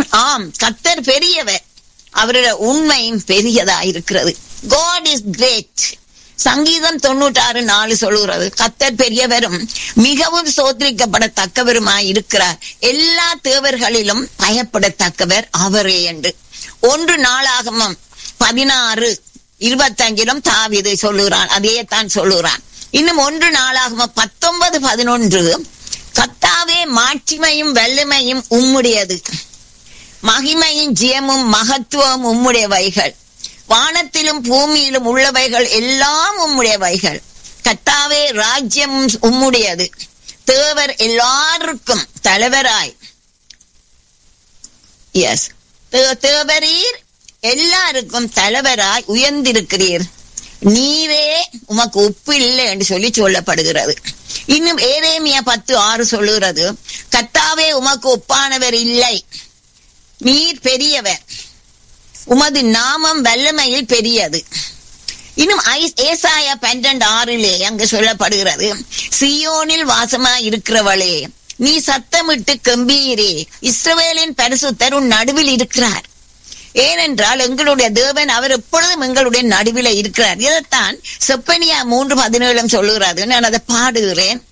ஆம் கத்தர் பெரியவர் அவருடைய உண்மையும் பெரியதா இருக்கிறது காட் இஸ் கிரேட் சங்கீதம் தொண்ணூற்றாறு நாலு சொல்லுகிறது கத்தர் பெரியவரும் மிகவும் சோதரிக்கப்படத்தக்கவருமாய் இருக்கிறார் எல்லா தேவர்களிலும் பயப்படத்தக்கவர் அவரே என்று ஒன்று நாளாகமம் பதினாறு இருபத்தஞ்சிலும் தாவிதை சொல்லுகிறான் அதே தான் சொல்லுகிறான் இன்னும் ஒன்று நாளாகம பத்தொன்பது பதினொன்று கத்தாவே மாட்சிமையும் வல்லமையும் உம்முடையது மகிமையும் ஜெயமும் மகத்துவம் உம்முடையவைகள் வானத்திலும் பூமியிலும் உள்ளவைகள் எல்லாம் உம்முடையவைகள் கத்தாவே ராஜ்யம் உம்முடையது தேவர் எல்லாருக்கும் தலைவராய் எஸ் தேவரீர் எல்லாருக்கும் தலைவராய் உயர்ந்திருக்கிறீர் நீரே உமக்கு உப்பு இல்லை என்று சொல்லி சொல்லப்படுகிறது இன்னும் ஏரேமியா பத்து ஆறு சொல்லுகிறது கத்தாவே உமக்கு ஒப்பானவர் இல்லை நீர் பெரியவர் உமது நாமம் வல்லமையில் பெரியது இன்னும் ஏசாயா பன்னெண்டு ஆறிலே அங்கு சொல்லப்படுகிறது சியோனில் வாசமா இருக்கிறவளே நீ சத்தமிட்டு கம்பீரே இஸ்ரவேலின் பரிசுத்தர் உன் நடுவில் இருக்கிறார் ஏனென்றால் எங்களுடைய தேவன் அவர் எப்பொழுதும் எங்களுடைய நடுவில் இருக்கிறார் இதைத்தான் செப்பனியா மூன்று பதினேழும் சொல்லுகிறது நான் அதை பாடுகிறேன்